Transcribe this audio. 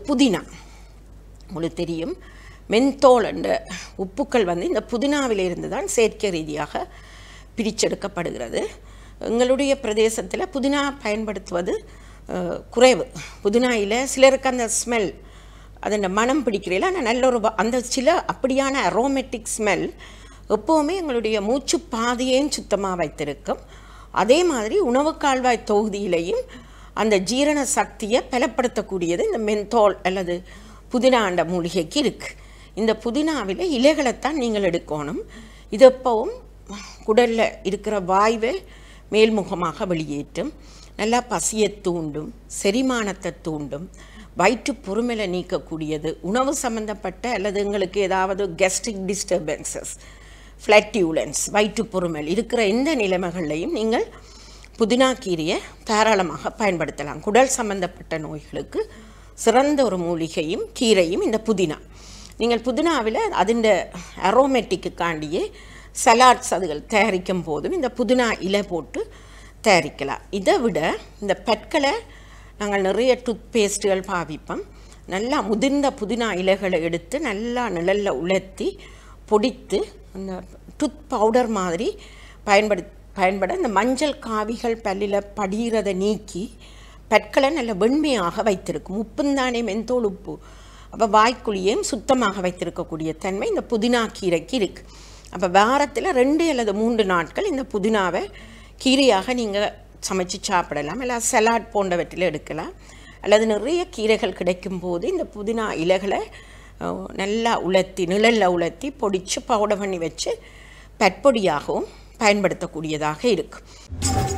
புதினா உங்களுக்கு தெரியும் மென்தோல் என்ற உப்புக்கள் வந்து இந்த புதினாவிலிருந்து தான் செயற்கை ரீதியாக பிரிச்செடுக்கப்படுகிறது எங்களுடைய பிரதேசத்தில் புதினா பயன்படுத்துவது அஹ், குறைவு புதினாயில் சிலருக்கு அந்த ஸ்மெல் அதன் மனம் பிடிக்கிறீங்களா ஆனால் நல்ல ஒரு வ- அந்த சில அப்படியான அரோமேட்டிக் ஸ்மெல் எப்போவுமே எங்களுடைய மூச்சு பாதையையும் சுத்தமாக வைத்திருக்கும் அதே மாதிரி உணவு கால்வாய் தொகுதியிலையும் அந்த ஜீரண சக்தியை பலப்படுத்தக்கூடியது இந்த மென்தோல் அல்லது புதினாண்ட மூலிகைக்கு இருக்குது இந்த புதினாவில் இலைகளைத்தான் நீங்கள் எடுக்கணும் இது எப்பவும் குடலில் இருக்கிற வாய்வை மேல்முகமாக வெளியேற்றும் நல்லா பசியை தூண்டும் செரிமானத்தை தூண்டும் வயிற்று பொறுமையை நீக்கக்கூடியது உணவு சம்பந்தப்பட்ட அல்லது எங்களுக்கு ஏதாவது கெஸ்ட்ரிக் டிஸ்டர்பன்சஸ் ஃப்ளட்டியூலன்ஸ் வயிற்று பொறுமல் இருக்கிற எந்த நிலைமைகள்லையும் நீங்கள் புதினா கீரையை தாராளமாக பயன்படுத்தலாம் குடல் சம்பந்தப்பட்ட நோய்களுக்கு சிறந்த ஒரு மூலிகையும் கீரையும் இந்த புதினா நீங்கள் புதினாவில் அதிൻ്റെ அரோமேட்டிக்குக்காண்டியே சலாட்ஸ் அதுகள் தயாரிக்கும் போதும் இந்த புதினா இலை போட்டு தயாரிக்கலாம் இதை விட இந்த பற்களை நாங்கள் நிறைய டூத் பேஸ்ட்டுகள் பாவிப்போம் நல்லா முதிர்ந்த புதினா இலைகளை எடுத்து நல்லா நிழலில் உலர்த்தி பொடித்து அந்த டூத் பவுடர் மாதிரி பயன்படு பயன்பட இந்த மஞ்சள் காவிகள் பல்லில் படிகிறதை நீக்கி பற்களை நல்ல வெண்மையாக வைத்திருக்கும் உப்புந்தானே மென்தோல் உப்பு அப்போ வாய்க்குழியையும் சுத்தமாக வைத்திருக்கக்கூடிய தன்மை இந்த புதினா கீரைக்கு இருக்குது அப்போ வாரத்தில் ரெண்டு அல்லது மூன்று நாட்கள் இந்த புதினாவை கீரையாக நீங்கள் சமைச்சு சாப்பிடலாம் இல்லை சலாட் போன்றவற்றில் எடுக்கலாம் அல்லது நிறைய கீரைகள் கிடைக்கும் போது இந்த புதினா இலைகளை அஹ், நல்லா உலர்த்தி நிழலில் உலர்த்தி பொடிச்சு பவுடர் பண்ணி வச்சு பற்பொடியாகவும் பயன்படுத்தக்கூடியதாக இருக்கும்